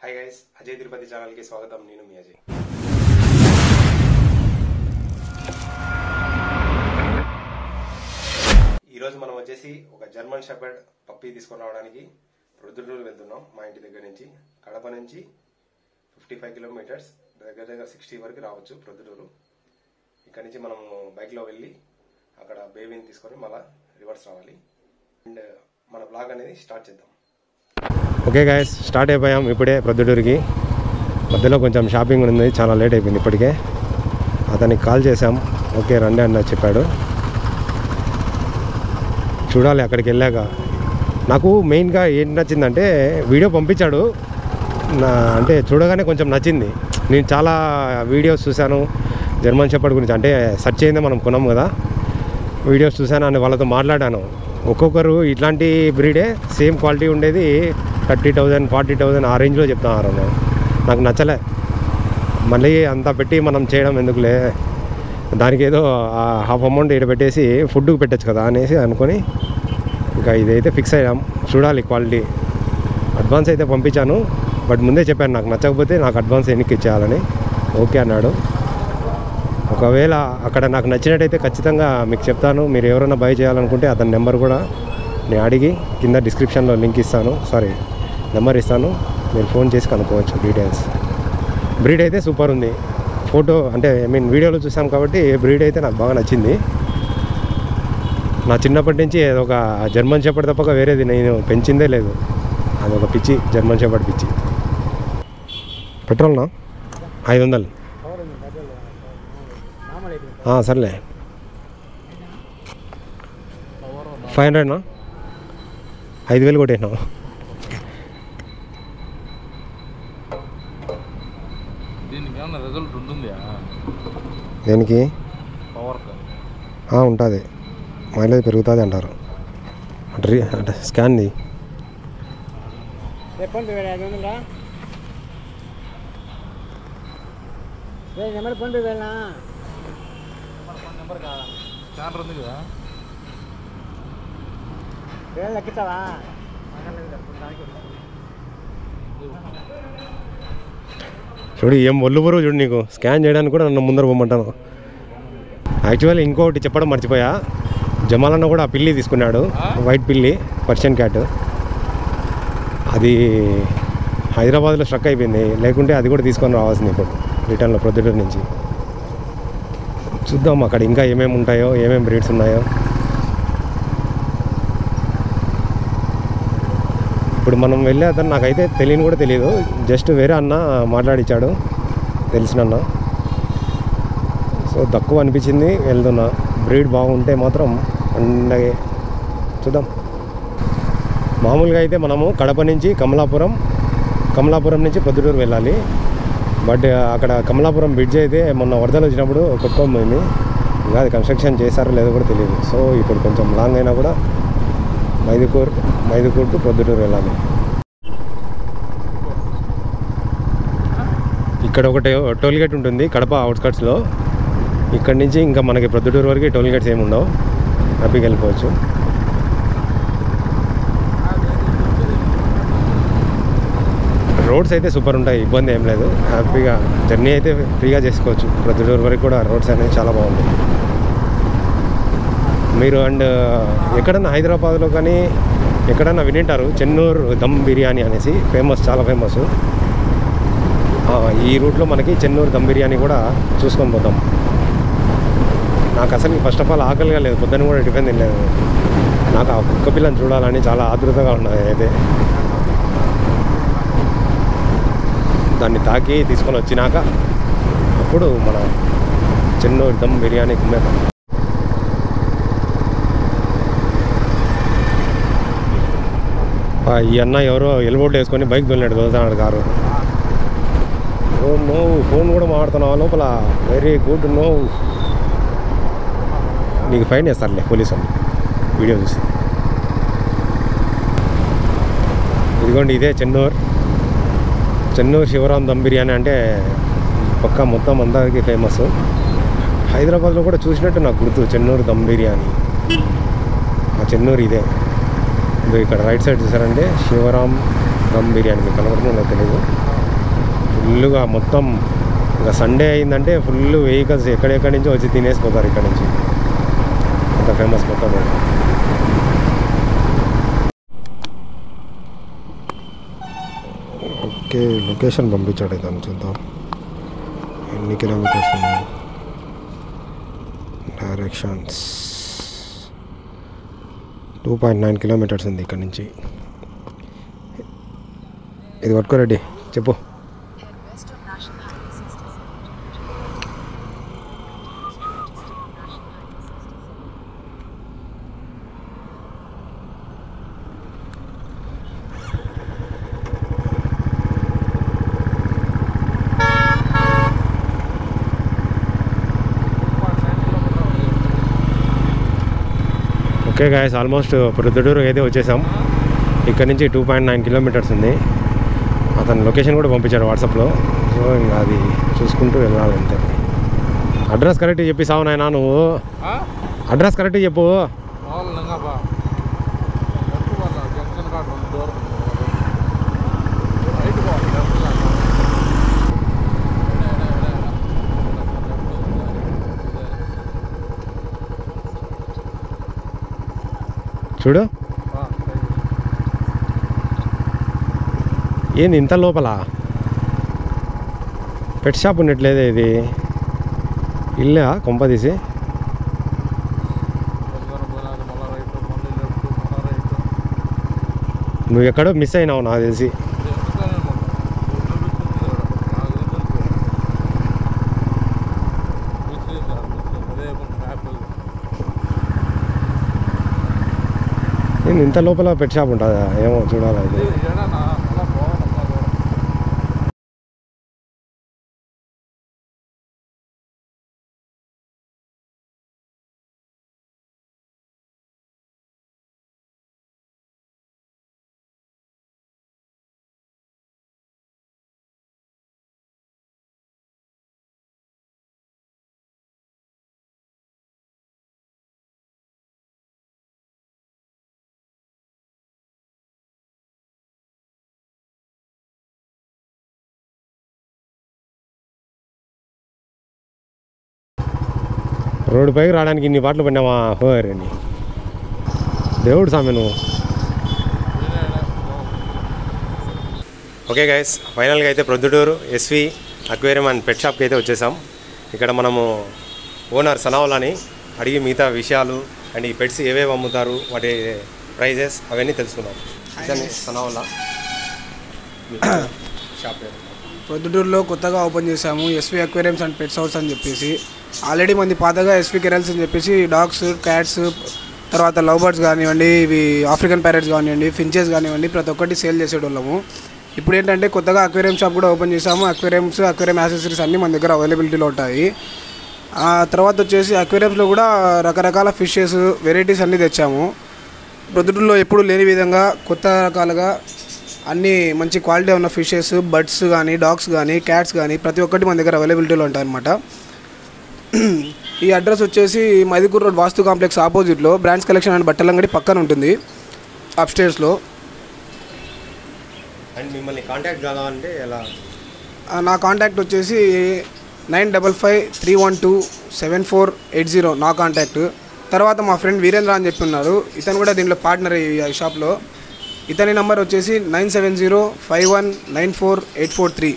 Hi guys Ajay Tirupati ఛానల్కి స్వాగతం నేను మీ అజయ్ ఈరోజు మనం వచ్చేసి ఒక జర్మన్ షెపర్డ్ పప్పీ తీసుకొని రావడానికి రుద్రుడూరు వెళ్తున్నాం మా ఇంటి దగ్గర నుంచి కడప నుంచి ఫిఫ్టీ ఫైవ్ కిలోమీటర్స్ దగ్గర దగ్గర సిక్స్టీ వరకు రావచ్చు ప్రొద్దుటూరు ఇక్కడ నుంచి మనము బైక్లో వెళ్ళి అక్కడ బేబీని తీసుకొని మళ్ళీ రివర్స్ రావాలి అండ్ మన బ్లాగ్ అనేది స్టార్ట్ చేద్దాం ఓకే గాయస్ స్టార్ట్ అయిపోయాం ఇప్పుడే ప్రొద్దుటూరుకి మధ్యలో కొంచెం షాపింగ్ ఉంది చాలా లేట్ అయిపోయింది ఇప్పటికే అతనికి కాల్ చేశాం ఓకే రండి అన్న చెప్పాడు చూడాలి అక్కడికి వెళ్ళాక నాకు మెయిన్గా ఏం నచ్చిందంటే వీడియో పంపించాడు నా అంటే చూడగానే కొంచెం నచ్చింది నేను చాలా వీడియోస్ చూశాను జర్మన్ షెపర్డ్ గురించి అంటే సెర్చ్ చేయిందే మనం కొన్నాం కదా వీడియోస్ చూశాను అని వాళ్ళతో మాట్లాడాను ఒక్కొక్కరు ఇట్లాంటి బ్రీడే సేమ్ క్వాలిటీ ఉండేది థర్టీ థౌజండ్ ఫార్టీ థౌజండ్ ఆ రేంజ్లో చెప్తున్నారు నాకు నచ్చలే మళ్ళీ అంతా పెట్టి మనం చేయడం ఎందుకులే దానికి ఏదో హాఫ్ అమౌంట్ ఇక్కడ పెట్టేసి ఫుడ్కి పెట్టచ్చు కదా అనేసి అనుకొని ఇంకా ఇదైతే ఫిక్స్ అయ్యాం చూడాలి క్వాలిటీ అడ్వాన్స్ అయితే పంపించాను బట్ ముందే చెప్పాను నాకు నచ్చకపోతే నాకు అడ్వాన్స్ ఎన్నికి ఇచ్చేయాలని ఓకే అన్నాడు ఒకవేళ అక్కడ నాకు నచ్చినట్టయితే ఖచ్చితంగా మీకు చెప్తాను మీరు ఎవరైనా బై చేయాలనుకుంటే అతని నెంబర్ కూడా నేను అడిగి కింద డిస్క్రిప్షన్లో లింక్ ఇస్తాను సారీ నెంబర్ ఇస్తాను మీరు ఫోన్ చేసి కనుక్కోవచ్చు డీటెయిల్స్ బ్రీడ్ అయితే సూపర్ ఉంది ఫోటో అంటే ఐ మీన్ వీడియోలో చూసాం కాబట్టి బ్రీడ్ అయితే నాకు బాగా నచ్చింది నా చిన్నప్పటి నుంచి ఒక జర్మన్ షెపర్డ్ తప్పక వేరేది నేను పెంచిందే లేదు అదొక పిచ్చి జర్మన్ షెపర్డ్ పిచ్చి పెట్రోల్నా ఐదు వందలు ఆ, సర్లే ఫైవ్ హండ్రెడ్నా ఐదు వేలు కొట్టేసినావు దీనికి ఏమన్నా రిజల్ట్ ఉంటుందా దేనికి పవర్ ఉంటుంది మైలేజ్ పెరుగుతుంది అంటారు అంటే అంటే స్కాన్ది ఫోన్ పే ఐదు వందలా నెంబర్ ఫోన్ పే వెళ్ళా నెంబర్ స్కానర్ ఉంది కదా వేలు లెక్కిస్తావా చూడు ఏం ఒళ్ళు బరువు చూడు నీకు స్కాన్ చేయడానికి కూడా నన్ను ముందర పోమంటాను యాక్చువల్లీ ఇంకొకటి చెప్పడం మర్చిపోయా జమాలన్న కూడా ఆ పిల్లి తీసుకున్నాడు వైట్ పిల్లి పర్షియన్ క్యాట్ అది హైదరాబాద్లో స్ట్రక్ అయిపోయింది లేకుంటే అది కూడా తీసుకొని రావాల్సింది ఇప్పుడు రిటర్న్లో ప్రొద్దుటూరు నుంచి చూద్దాం అక్కడ ఇంకా ఏమేమి ఉంటాయో ఏమేమి బ్రీడ్స్ ఉన్నాయో ఇప్పుడు మనం వెళ్ళే అతను నాకైతే తెలియని కూడా తెలియదు జస్ట్ వేరే అన్న మాట్లాడిచ్చాడు తెలిసిన అన్న సో తక్కువ అనిపించింది వెళ్తున్నా బ్రీడ్ బాగుంటే మాత్రం పండగే చూద్దాం మామూలుగా అయితే మనము కడప నుంచి కమలాపురం కమలాపురం నుంచి పొద్దుటూరు వెళ్ళాలి బట్ అక్కడ కమలాపురం బ్రిడ్జ్ అయితే మొన్న వరదలు వచ్చినప్పుడు కొట్టుకొని పోయింది ఇంకా అది కన్స్ట్రక్షన్ చేశారో లేదో కూడా తెలియదు సో ఇప్పుడు కొంచెం లాంగ్ అయినా కూడా మైదుకూర్ మైదుకూర్ టు ప్రొద్దుటూరు వెళ్ళాలి ఇక్కడ ఒకటి టోల్ గేట్ ఉంటుంది కడప అవుట్స్కట్స్లో ఇక్కడ నుంచి ఇంకా మనకి ప్రొద్దుటూరు వరకు టోల్ గేట్స్ ఏమి ఉండవు హ్యాపీగా వెళ్ళిపోవచ్చు రోడ్స్ అయితే సూపర్ ఉంటాయి ఇబ్బంది ఏం లేదు హ్యాపీగా జర్నీ అయితే ఫ్రీగా చేసుకోవచ్చు ప్రొద్దుటూరు వరకు కూడా రోడ్స్ అనేవి చాలా బాగుంటాయి మీరు అండ్ ఎక్కడన్నా హైదరాబాద్లో కానీ ఎక్కడన్నా వినింటారు చెన్నూరు దమ్ బిర్యానీ అనేసి ఫేమస్ చాలా ఫేమస్ ఈ రూట్లో మనకి చెన్నూరు దమ్ బిర్యానీ కూడా చూసుకొని పోతాం నాకు అసలు ఫస్ట్ ఆఫ్ ఆల్ ఆకలిగా లేదు పొద్దున్న కూడా టిఫిన్ తినలేదు నాకు ఆ కుక్క పిల్లని చూడాలని చాలా ఆతృతగా ఉన్నది అయితే దాన్ని తాకి తీసుకొని వచ్చినాక అప్పుడు మన చెన్నూరు దమ్ బిర్యానీ కుమ్మేద్దాం ఆ, ఈ అన్న ఎవరో ఎల్బోర్డ్ వేసుకొని బైక్ దొల్లినట్టు దొలుతున్నాడు కారు ఓ నో ఫోన్ కూడా మాట్లాడుతున్నావా లోపల వెరీ గుడ్ నో నీకు ఫైన్ చేస్తారులే పోలీసు వాళ్ళు వీడియో చూసి ఇదిగోండి ఇదే చెన్నూరు చెన్నూరు శివరాం దమ్ బిర్యానీ అంటే పక్క మొత్తం అందరికీ ఫేమస్ హైదరాబాద్లో కూడా చూసినట్టు నాకు గుర్తు చెన్నూరు దమ్ బిర్యానీ ఆ చెన్నూరు ఇదే ఇదో ఇక్కడ రైట్ సైడ్ చూసారంటే శివరాం దమ్ బిర్యానీ మీకు కనబడుతుందో తెలియదు ఫుల్గా మొత్తం ఇంకా సండే అయిందంటే ఫుల్ వెహికల్స్ ఎక్కడెక్కడి నుంచో వచ్చి తినేసిపోతారు ఇక్కడ నుంచి అంత ఫేమస్ మొత్తం ఇది. ఓకే లొకేషన్ పంపించాడు దాన్ని చూద్దాం ఎన్ని కిలోమీటర్స్ ఉన్నాయి directions two point nine kilometres ఉంది ఇక్కడ నుంచి ఇది పట్టుకో రెడ్డి చెప్పు west of National Highway 67. National Highway 67. Okay guys almost Proddatur అయితే వచ్చేసాం ఇక్కడ నుంచి టూ పాయింట్ నైన్ కిలోమీటర్స్ ఉంది అతను లొకేషన్ కూడా పంపించాడు వాట్సాప్లో సో ఇంకా అది చూసుకుంటూ వెళ్ళాలి అంతే అడ్రస్ కరెక్ట్ చెప్పి సావు నాయనా నువ్వు అడ్రస్ కరెక్ట్ చెప్పు మామూలు ఇంకా బా లెఫ్ట్ వాళ్ళ జంక్షన్ కాడ రెండు దూరం రైట్ పోవాలి లెఫ్ట్ కాడ చూడు ఏంది ఇంత లోపల పెట్ షాప్ ఉన్నట్లేదే ఇది ఇల్లా కొంప తీసి మళ్ళీ రైట్ మళ్ళీ లెఫ్ట్ మళ్ళీ రైట్ నువ్వు ఎక్కడో మిస్ అయినావు నాకు తెలిసి ఏంది ఇంత లోపల పెట్ షాప్ ఉంటుందా ఏమో చూడాలి ఇది రోడ్డు పైకి రావడానికి ఇన్ని పాటలు పడినావా హోరని దేవుడు సామె నువ్వు ఓకే గైస్ ఫైనల్గా అయితే Proddatur SV aquarium and pet షాప్కి అయితే వచ్చేసాం ఇక్కడ మనము ఓనర్ సనావులని అడిగి మిగతా విషయాలు అండ్ ఈ పెట్స్ ఏవేవి అమ్ముతారు వాటి ప్రైజెస్ అవన్నీ తెలుసుకుందాం ఇతని సనావులా షాప్ పేరు ప్రొద్దుటూరులో కొత్తగా ఓపెన్ చేశాము SV aquariums and pets house అని చెప్పేసి ఆల్రెడీ మంది పాతగా ఎస్వి కెరల్స్ అని చెప్పేసి డాగ్స్ క్యాట్స్ తర్వాత లవ్ బర్డ్స్ కానివ్వండి ఇవి ఆఫ్రికన్ ప్యారెట్స్ కానివ్వండి ఫించెస్ కానివ్వండి ప్రతి ఒక్కటి సేల్ చేసేటోళ్ళము ఇప్పుడు ఏంటంటే కొత్తగా అక్వేరియం షాప్ కూడా ఓపెన్ చేశాము అక్వేరియంస్ అక్వేరియం యాక్సెసరీస్ అన్నీ మన దగ్గర అవైలబిలిటీలో ఉంటాయి ఆ తర్వాత వచ్చేసి అక్వేరియంస్లో కూడా రకరకాల ఫిషెస్ వెరైటీస్ అన్నీ తెచ్చాము ప్రొద్దుటూరులో ఎప్పుడు లేని విధంగా కొత్త రకాలుగా అన్ని మంచి క్వాలిటీ ఉన్న ఫిషెస్ బర్డ్స్ కానీ డాగ్స్ కానీ క్యాట్స్ కానీ ప్రతి ఒక్కటి మన దగ్గర అవైలబిలిటీలో ఉంటాయన్నమాట ఈ అడ్రస్ వచ్చేసి మైదుకూర్ రోడ్ వాస్తు కాంప్లెక్స్ ఆపోజిట్లో బ్రాండ్స్ కలెక్షన్ అండ్ బట్టల అంగడి పక్కన ఉంటుంది అప్స్టేర్స్లో అండ్ మిమ్మల్ని కాంటాక్ట్ కావాలంటే ఎలా ఆ, నా కాంటాక్ట్ వచ్చేసి nine double five three one two seven four eight zero నా కాంటాక్ట్ తర్వాత మా ఫ్రెండ్ వీరేంద్ర అని చెప్పి ఉన్నారు ఇతను కూడా దీంట్లో పార్ట్నర్ ఈ ఈ షాప్లో ఇతని నంబర్ వచ్చేసి nine seven zero five one nine four eight four three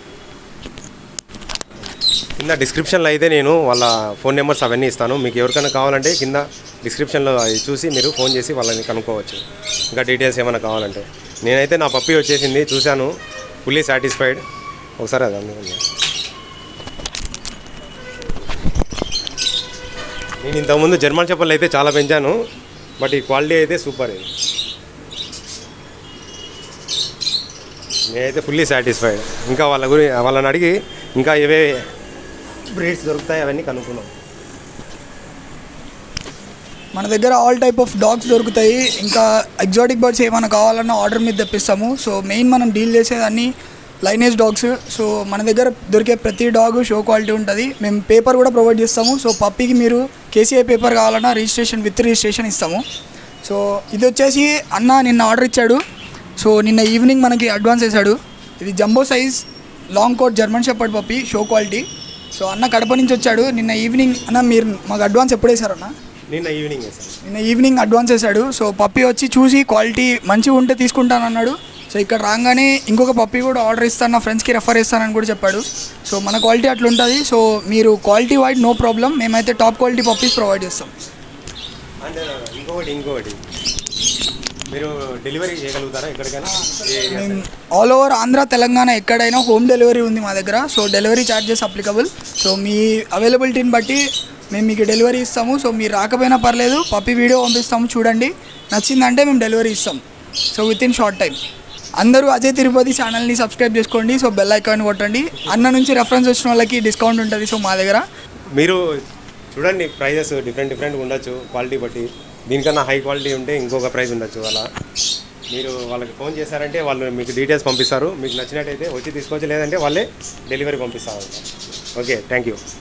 కింద డిస్క్రిప్షన్లో అయితే నేను వాళ్ళ ఫోన్ నెంబర్స్ అవన్నీ ఇస్తాను మీకు ఎవరికైనా కావాలంటే కింద డిస్క్రిప్షన్లో అవి చూసి మీరు ఫోన్ చేసి వాళ్ళని కనుక్కోవచ్చు ఇంకా డీటెయిల్స్ ఏమైనా కావాలంటే నేనైతే నా పప్పి వచ్చేసింది చూశాను ఫుల్లీ సాటిస్ఫైడ్ ఒకసారి అది అందుకని నేను ఇంతకుముందు జర్మన్ చెప్పలు అయితే చాలా పెంచాను బట్ ఈ క్వాలిటీ అయితే సూపర్ ఇది నేనైతే ఫుల్లీ సాటిస్ఫైడ్ ఇంకా వాళ్ళ గురి వాళ్ళని అడిగి ఇంకా ఏవే బ్రీడ్స్ దొరుకుతాయి అవన్నీ కనుక్కున్నాం మన దగ్గర ఆల్ టైప్ ఆఫ్ డాగ్స్ దొరుకుతాయి ఇంకా ఎగ్జాటిక్ బర్డ్స్ ఏమైనా కావాలన్నా ఆర్డర్ మీద తెప్పిస్తాము సో మెయిన్ మనం డీల్ చేసేదాన్ని లైనేజ్ డాగ్స్ సో మన దగ్గర దొరికే ప్రతి డాగ్ షో క్వాలిటీ ఉంటుంది మేము పేపర్ కూడా ప్రొవైడ్ చేస్తాము సో పప్పీకి మీరు కేసీఐ పేపర్ కావాలన్నా రిజిస్ట్రేషన్ విత్ రిజిస్ట్రేషన్ ఇస్తాము సో ఇది వచ్చేసి అన్న నిన్న ఆర్డర్ ఇచ్చాడు సో నిన్న ఈవినింగ్ మనకి అడ్వాన్స్ వేశాడు ఇది jumbo size long coat German shepherd puppy show quality so అన్న కడప నుంచి వచ్చాడు నిన్న ఈవినింగ్ అన్న మీరు మాకు అడ్వాన్స్ ఎప్పుడు వేశారన్న నిన్న ఈవినింగ్ సార్ నిన్న ఈవినింగ్ అడ్వాన్స్ వేశాడు సో పప్పి వచ్చి చూసి క్వాలిటీ మంచిగా ఉంటే తీసుకుంటానన్నాడు సో ఇక్కడ రాగానే ఇంకొక పప్పి కూడా ఆర్డర్ ఇస్తాను నా ఫ్రెండ్స్కి రెఫర్ ఇస్తానని కూడా చెప్పాడు సో మన క్వాలిటీ అట్లా ఉంటుంది సో మీరు క్వాలిటీ వైడ్ నో ప్రాబ్లం మేమైతే టాప్ క్వాలిటీ పప్పీస్ ప్రొవైడ్ చేస్తాం అండ్ ఇంకొకటి ఇంకొకటి మీరు డెలివరీ చేయగలుగుతారా ఎక్కడికైనా ఏ ఏరియా మేము ఆల్ ఓవర్ ఆంధ్ర తెలంగాణ ఎక్కడైనా హోమ్ డెలివరీ ఉంది మా దగ్గర so delivery charges applicable so మీ అవైలబిలిటీని బట్టి మేము మీకు డెలివరీ ఇస్తాము సో మీరు రాకపోయినా పర్లేదు పప్పి వీడియో పంపిస్తాము చూడండి నచ్చిందంటే మేము డెలివరీ ఇస్తాం so within short time అందరూ అజయ్ తిరుపతి ఛానల్ని సబ్స్క్రైబ్ చేసుకోండి సో బెల్ ఐకాన్ కొట్టండి అన్న నుంచి రెఫరెన్స్ వచ్చిన వాళ్ళకి డిస్కౌంట్ ఉంటుంది సో మా దగ్గర మీరు చూడండి ప్రైజెస్ డిఫరెంట్ డిఫరెంట్ ఉండొచ్చు క్వాలిటీ బట్టి దీనికన్నా హై క్వాలిటీ ఉంటే ఇంకొక ప్రైస్ ఉండొచ్చు అలా మీరు వాళ్ళకి ఫోన్ చేశారంటే వాళ్ళు మీకు డీటెయిల్స్ పంపిస్తారు మీకు నచ్చినట్టయితే వచ్చి తీసుకోవచ్చు లేదంటే వాళ్ళే డెలివరీ పంపిస్తారు ఓకే థ్యాంక్ యూ